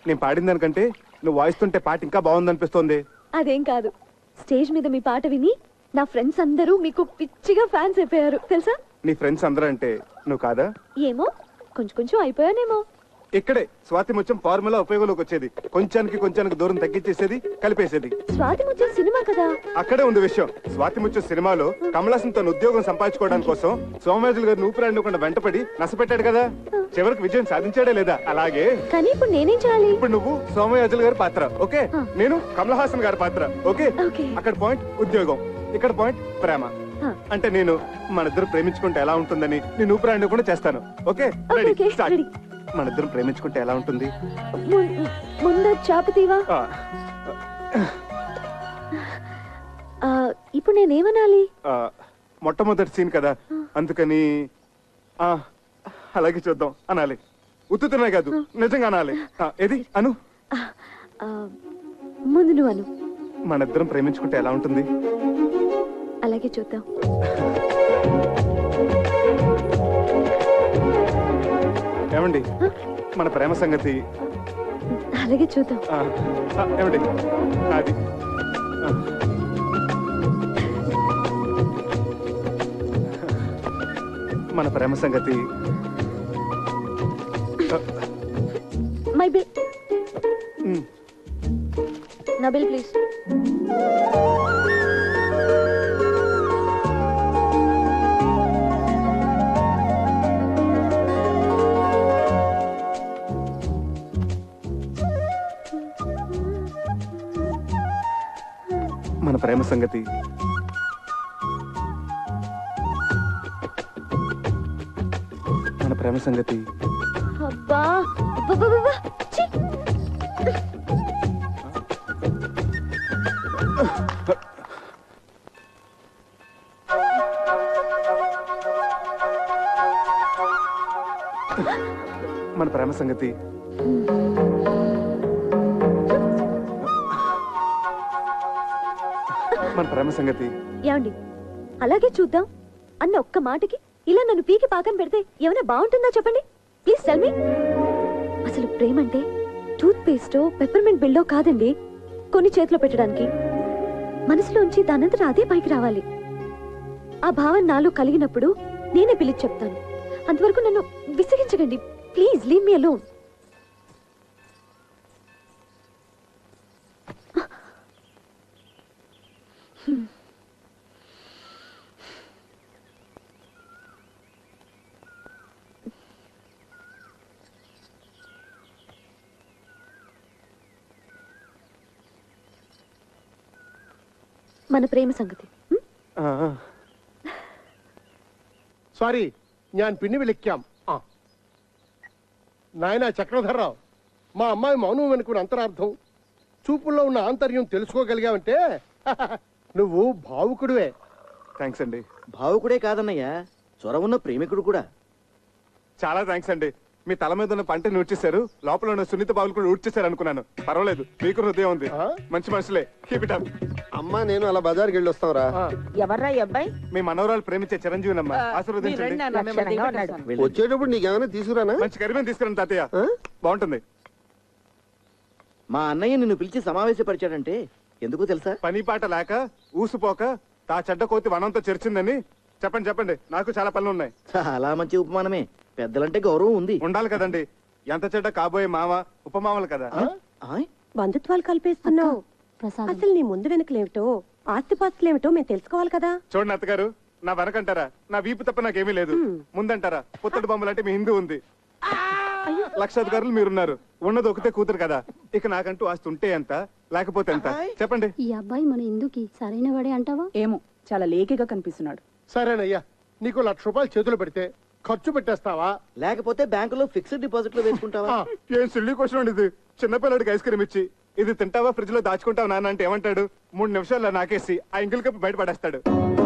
నేను పాడిన దానికంటే నువ్వు వాయిస్తుంటే పాట ఇంకా బాగుందనిపిస్తోంది అదేం కాదు స్టేజ్ మీద మీ పాట విని నా ఫ్రెండ్స్ అందరూ మీకు పిచ్చిగా ఫ్యాన్స్ అయిపోయారు తెలుసా నీ ఫ్రెండ్స్ అందరూ అంటే నువ్వు కాదా ఏమో కొంచెం కొంచెం అయిపోయానేమో ఇక్కడే స్వాతి ముత్యం ఫార్ములా ఉపయోగంలోకి వచ్చేది కొంచానికి కొంచానికి దూరం తగ్గించేసేది కలిపేసేది స్వాతి ముత్యం సినిమా కదా అక్కడే ఉంది విషయం స్వాతి ముత్యం సినిమాలో కమలాసన్ తన ఉద్యోగం సంపాదించుకోవడానికి కోసం సోమరాజులు గారిని ఊపిరాడకుండా వెంటపడి నష్టపెట్టాడు కదా చివరికి విజయం సాధించాడే లేదా అలాగే కానీ ఇప్పుడు నేనేం చేయాలి ఇప్పుడు నువ్వు సోమయాజుల గారి పాత్ర ఓకే ఆ. నేను కమల్ హాసన్ గారి పాత్ర ఓకే ఓకే. అక్కడ పాయింట్ ఉద్యోగం ఇక్కడ పాయింట్ ప్రేమ ఆ. అంటే నేను మన ఇద్దరు ప్రేమించుకుంటే ఎలా ఉంటుందని నేను ఊపిరాడిని కూడా చేస్తాను okay okay, ready okay, start ready. మన ఇద్దరం ప్రేమించుకుంటే ఎలా ఉంటుంది ము- ముందు చాప తీవా ఆ, ఆ, ఇప్పుడు నేనేమనాలి ఆ, మొట్టమొదటి సీన్ కదా అందుకని ఆ అలాగే చూద్దాం అనాలి ఉత్తుతున్నాయి కాదు నిజంగా అనాలి ఆ, ఏది అను ఆ, ఆ, ముందు నువ్వు అను మన ఇద్దరం ప్రేమించుకుంటే ఎలా ఉంటుంది అలాగే చూద్దాం ఏమండి మన ప్రేమ సంగతి అలాగే చూద్దాం ఆ, ఆ, ఏమండి అది ఆ. మన ప్రేమ సంగతి ఆ, మై బిల్ ఉమ్, నా బిల్ ప్లీజ్ మన ప్రేమ సంగతి మన ప్రేమ సంగతి అబ్బా అబ్బబ్బబ్బబ్బా! ఛీ! మన ప్రేమ సంగతి మన ప్రేమ సంగతి ఏమండి అలాగే చూద్దాం అన్న ఒక్క మాటకి ఇలా నన్ను పీకి పాకన పెడితే ఏమైనా బాగుంటుందా చెప్పండి ప్లీజ్ టెల్ మీ అసలు ప్రేమ అంటే టూత్ పేస్టో పెప్పర్మెంట్ బిల్డో కాదండి కొన్ని చేతిలో పెట్టడానికి మనసులోంచి దానంతట అదే పైకి రావాలి ఆ భావన నాలో కలిగినప్పుడు నేనే పిలిచి చెప్తాను అంతవరకు నన్ను విసిగించకండి ప్లీజ్ లీవ్ మీ అలోన్ మన ప్రేమ సంగతి హ్మ్? ആ, ആ. సారీ ഞാൻ പിന്നെ വിളിക്കാം ആ నాయన చక్రధర్రావు మా అమ్మాయి మౌనం అనుకున్న అంతరార్థం చూపుల్లో ఉన్న ఆంతర్యం తెలుసుకోగలిగావంటే నువ్వు భావుకుడివే థ్యాంక్స్ అండి భావుకుడే కాదన్నయ్యా చొరవున్న ప్రేమికుడు కూడా చాలా థ్యాంక్స్ అండి మీ తల మీద ఉన్న పంటని ఊడ్చేశారు లోపల ఉన్న సునీత బాబులు కూడా ఊడ్చేశారు అనుకున్నాను పర్వాలేదు మీకు హృదయం ఉంది ఆ? మంచి మనుషులే కీప్ ఇట్ అప్ అమ్మా నేను అలా బజార్కి వెళ్ళి వస్తావురా ఆ, ఎవర్రా ఈ అబ్బాయి మీ మనవరాలు ప్రేమించే చిరంజీవినమ్మ మీరు రండి ఆశీర్వదించండి నాన్న, మిమ్మల్ని లక్షణంగా ఉన్నాడు. దిగబెట్టేస్తాను. వెళ్ళు. వచ్చేటప్పుడు నీకేమైనా తీసుకురానా మంచి కరిమేం తీసుకురండి తాతయ్య ఆ? బాగుంటుంది మా అన్నయ్య నిన్ను పిలిచి సమావేశపరిచాడంటే ఎందుకో తెలుసా పని పాట లేక ఊసిపోక తా చెడ్డ కోతి వనంతో చెరిచిందని చెప్పండి చెప్పండి నాకు చాలా పనులు ఉన్నాయి చాలా మంచి ఉపమానమే పెద్దలంటే గౌరవం ఉంది ఉండాలి కదండి ఎంత చెడ్డ కాబోయే మామ ఉపమామలు కదా ఆయ్, బంధుత్వాలు కల్పేస్తున్నావు అసలు నీ ముందు వెనుకలేమిటో ఆస్తిపాస్తులేమిటో మేము తెలుసుకోవాలి కదా చూడండి అత్తగారు నా వెనకంటారా నా వీపు తప్ప నాకేమీ లేదు ముందంటారా పుత్తడి బొమ్మలు అంటే మీ హిందూ ఉంది లక్షాధికారులు మీరున్నారు ఉన్నది ఒకతే కూతురు కదా ఇక నాకంటూ ఆస్తి ఉంటే ఎంత లేకపోతే ఎంత చెప్పండి ఈ అబ్బాయి మన ఇందుకి సరైన వాడే అంటావా ఏమో చాలా లేకిగా కనిపిస్తున్నాడు సరేనయ్యా నీకు లక్ష రూపాయలు చేతులు పెడితే ఖర్చు పెట్టేస్తావా లేకపోతే బ్యాంకులో ఫిక్స్డ్ డిపాజిట్ లో వేసుకుంటావా ఆ, ఏం సిల్లి క్వశ్చన్ ఇది చిన్నపిల్లడికి ఐస్ క్రీమ్ ఇచ్చి ఇది తింటావా ఫ్రిడ్జ్ లో దాచుకుంటావా నాన్న అంటే ఏమంటాడు మూడు నిమిషాల్లో నాకేసి ఆ ఇంగిల్ కప్పు బయట పడేస్తాడు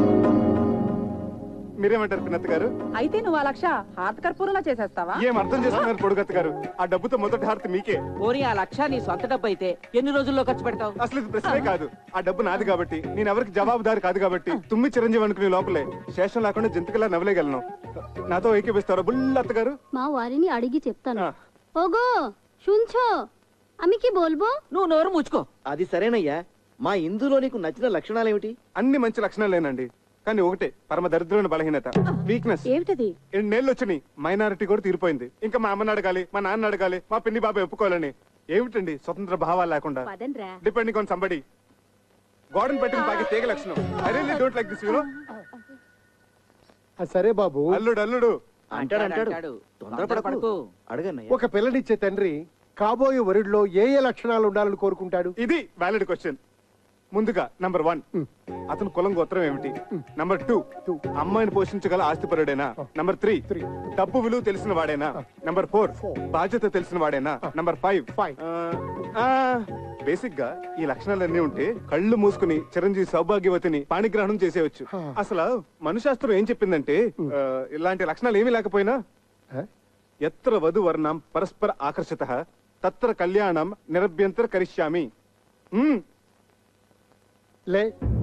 మీరేమంటారు పిన్నత్ గారు అయితే నువ్వు ఆ లక్ష హాత్ కర్పూరంలా చేసేస్తావా ఏం అర్థం చేసుకున్నారు పొడుగత్త గారు ఆ డబ్బుతో మొదటి హారతి మీకే పోనీ ఆ లక్ష నీ సొంత డబ్బు అయితే ఎన్ని రోజుల్లో ఖర్చు పెడతావు అసలు ఇది ప్రశ్నే కాదు ఆ డబ్బు నాది కాబట్టి నేను ఎవరికి జవాబుదారి కాదు కాబట్టి తుమ్మి చిరంజీవి అనుకునే లోపలే శేషం లేకుండా జంతుకలా నవ్వలేగలను నాతో ఏకీపిస్తారా బుల్లత్త గారు మా వారిని అడిగి చెప్తాను ఆ. ఓగో শুনছো అమ్మికి బోల్బో నువ్వు నోరు ముచ్చుకో అది సరేనయ్యా మా ఇందులో నీకు నచ్చిన లక్షణాలు ఏమిటి అన్ని మంచి లక్షణాలేనండి కానీ ఒకటే పరమ దరిద్రమైన బలహీనత వీక్నెస్ ఏమిటది ఎన్నేళ్ళు వచ్చినాయి మైనారిటీ కూడా తీరిపోయింది ఇంకా మా అమ్మని అడగాలి మా నాన్న అడగాలి మా పిన్ని బాబాయ్ ఒప్పుకోవాలని ఏమిటండి స్వతంత్ర భావాలు లేకుండా పదండ్రా డిపెండింగ్ ఆన్ సంబడి గోడన్ పెట్టిన పాకి తీగ లక్షణం I really don't like this you know ఆ, సరే బాబు అల్లుడు అల్లుడు అంటాడు అంటాడు అంటాడు. తొందరపడకు తొందరపడకు. అడగన్నయ్య ఒక పిల్లనిచ్చే తండ్రి కాబోయే వరుడిలో ఏ ఏ లక్షణాలు ఉండాలని కోరుకుంటాడు ఇది వ్యాలిడ్ క్వశ్చన్ ముందుగా నంబర్ వన్ అతను కులం గోత్రం ఏమిటి నంబర్ టూ అమ్మాయిని పోషించగల ఆస్తిపరుడేనా నంబర్ త్రీ డబ్బు విలువ తెలిసిన వాడేనా నంబర్ ఫోర్ బాధ్యత తెలిసిన వాడేనా నంబర్ ఫైవ్ Five. బేసిక్ గా ఈ లక్షణాలన్నీ ఉంటే కళ్ళు మూసుకుని చిరంజీవి సౌభాగ్యవతిని పాణిగ్రహణం చేసేయచ్చు అసలు మనుశాస్త్రం ఏం చెప్పిందంటే ఆ, ఇలాంటి లక్షణాలు ఏమీ లేకపోయినా హ? ఎత్ర వధు వర్ణం పరస్పర ఆకర్షిత తత్ర కళ్యాణం నిరభ్యంతర కరిష్యామి మ్మ్. లే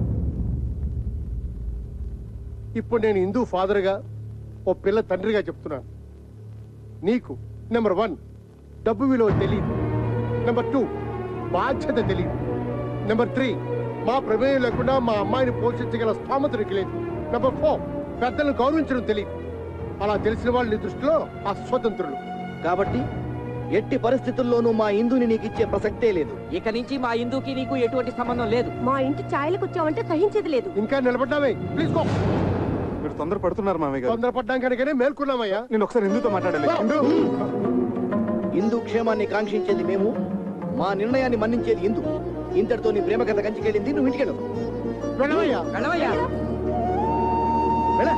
ఇప్పుడు నేను హిందూ ఫాదర్గా ఓ పిల్ల తండ్రిగా చెప్తున్నాను నీకు నెంబర్ వన్ డబ్బు విలువ తెలియదు నెంబర్ టూ బాధ్యత తెలియదు నెంబర్ త్రీ మా ప్రమేయం లేకుండా మా అమ్మాయిని పోషించగల స్థామత నీకు లేదు నెంబర్ ఫోర్ పెద్దలను గౌరవించడం తెలియదు అలా తెలిసిన వాళ్ళు నీ దృష్టిలో అస్వతంత్రులు కాబట్టి ఎట్టి పరిస్థితుల్లోనూ మా ఇందుని నీకు ఇచ్చే ప్రసక్తే లేదు ఇక నుంచి మా హిందూకి నీకు ఎటువంటి సంబంధం లేదు మా ఇంటి ఛాయలకు వచ్చావంటే సహించేది లేదు ఇంకా నిలబడ్డామే ప్లీజ్ గో మీరు తొందర పడుతున్నారు మామయ్య గారు తొందరపడ్డాం కనుకనే మేల్కొన్నామయ్యా నేను ఒకసారి హిందూతో మాట్లాడాలి హిందూ హిందూ క్షేమాన్ని కాంక్షించేది మేము మా నిర్ణయాన్ని మన్నించేది ఇందు ఇంతటితో నీ ప్రేమ కథ కంచికెళ్ళింది నువ్వు ఇంటికెళ్ళు వెళ్ళవయ్యా వెళ్ళవయ్యా వెళ్ళ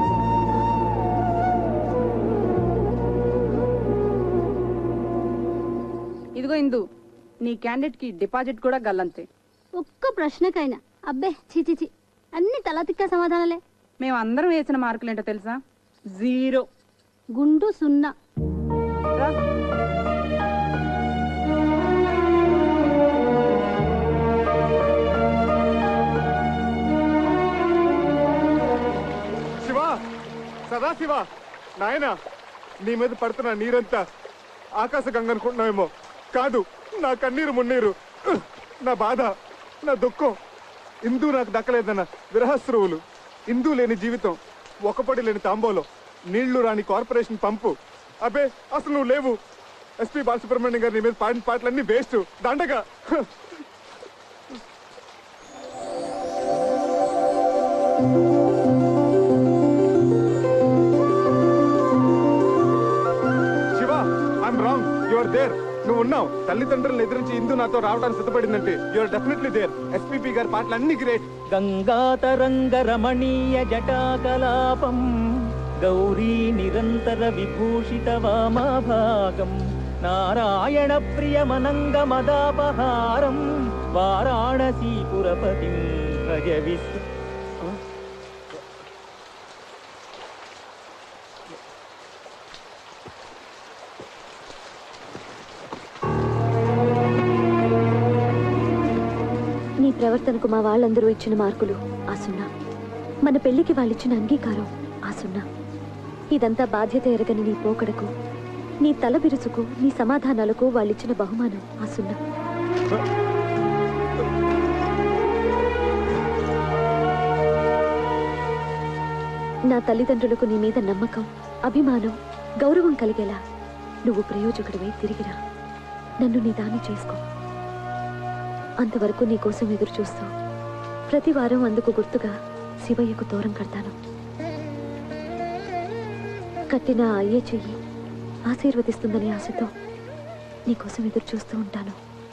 ఇదిగో ఇందు నీ క్యాండిడేట్ కి డిపాజిట్ కూడా గల్లంతే ఒక్క ప్రశ్నకైనా అబ్బే చి చి చి అన్ని తలతిక్క సమాధానాలే మేము అందరం వేసిన మార్కులు ఏంటో తెలుసా జీరో గుండు సున్నా రా. శివ సదా శివ నాయన నీ మీద పడుతున్న నీరంతా ఆకాశ గంగ అనుకుంటున్నావేమో కాదు నా కన్నీరు మున్నీరు ఉహ్, నా బాధ నా దుఃఖం ఇందు నాకు దక్కలేదన్న విరహస్రువులు ఇందు లేని జీవితం ఒకపడి లేని తాంబోలో నీళ్లు రాని కార్పొరేషన్ పంపు అబే అసలు నువ్వు లేవు ఎస్పి బాలసుబ్రహ్మణ్యం గారు నీ మీద పాడిన పాటలన్నీ వేస్ట్ దండగా హ్. Shiva I'm wrong you are there నువ్వు ఉన్నావు తల్లిదండ్రులను ఎదిరించి ఇందు నాతో రావడానికి సిద్ధపడిందంటే you are definitely there SPP గారి పాటలు అన్ని గ్రేట్ గంగాతరంగరమణీయ జటాకలాపం గౌరీ నిరంతర విభూషిత వామాభాగం నారాయణ ప్రియమనంగమదాపహారం వారాణసీపురపతిం భజ విశ్వ నీ ప్రవర్తనకు మా వాళ్ళందరూ ఇచ్చిన మార్కులు ఆ సున్నా మన పెళ్లికి వాళ్ళిచ్చిన అంగీకారం ఆ సున్నా ఇదంతా బాధ్యత ఎరగని నీ పోకడకు నీ తల బిరుసుకు నీ సమాధానాలకు వాళ్ళిచ్చిన బహుమానం ఆ సున్నా నా తల్లిదండ్రులకు నీ మీద నమ్మకం అభిమానం గౌరవం కలిగేలా నువ్వు ప్రయోజకుడివై తిరిగిరా నన్ను నీ దాన్ని చేసుకో అంతవరకు నీ కోసం ఎదురు చూస్తూ ప్రతి వారం అందుకు గుర్తుగా శివయ్యకు దూరం కడతాను కట్టిన ఆ అయ్యే చెయ్యి ఆశీర్వదిస్తుందనే ఆశతో నీకోసం ఎదురు చూస్తూ ఉంటాను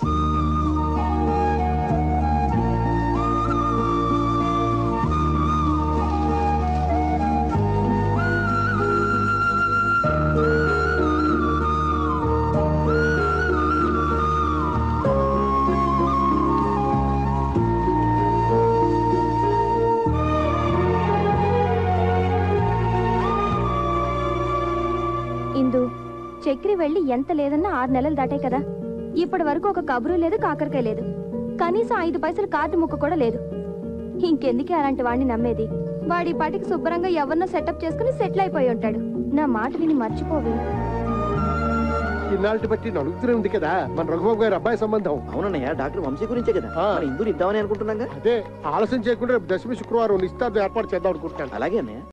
ఇందు చక్రి వెళ్ళి ఎంత లేదన్నా ఆరు నెలలు దాటే కదా ఇప్పటి వరకు ఒక కబురు లేదు కాకరకాయ లేదు కనీసం ఐదు పైసలు కార్డు ముక్క కూడా లేదు ఇంకెందుకే అలాంటి వాడిని నమ్మేది వాడి పాటికి శుభ్రంగా ఎవరినో సెటప్ చేసుకుని సెటిల్ అయిపోయి ఉంటాడు నా మాట విని మర్చిపోవి ఇన్నాళ్ళకి బట్టి నడుగుతూనే ఉంది కదా మన రఘుబాబు గారి అబ్బాయి సంబంధం అవునన్నయ్య డాక్టర్ వంశీ గురించే కదా ఆ. మన ఇందూరు ఇద్దామని అనుకుంటున్నాగా అదే ఆలస్యం చేయకుండా రేపు దశమి శుక్రవారం నిశ్చితార్థం ఏర్పాటు చేద్దాం అనుకుంటున్నాను అలాగే అన్నయ్య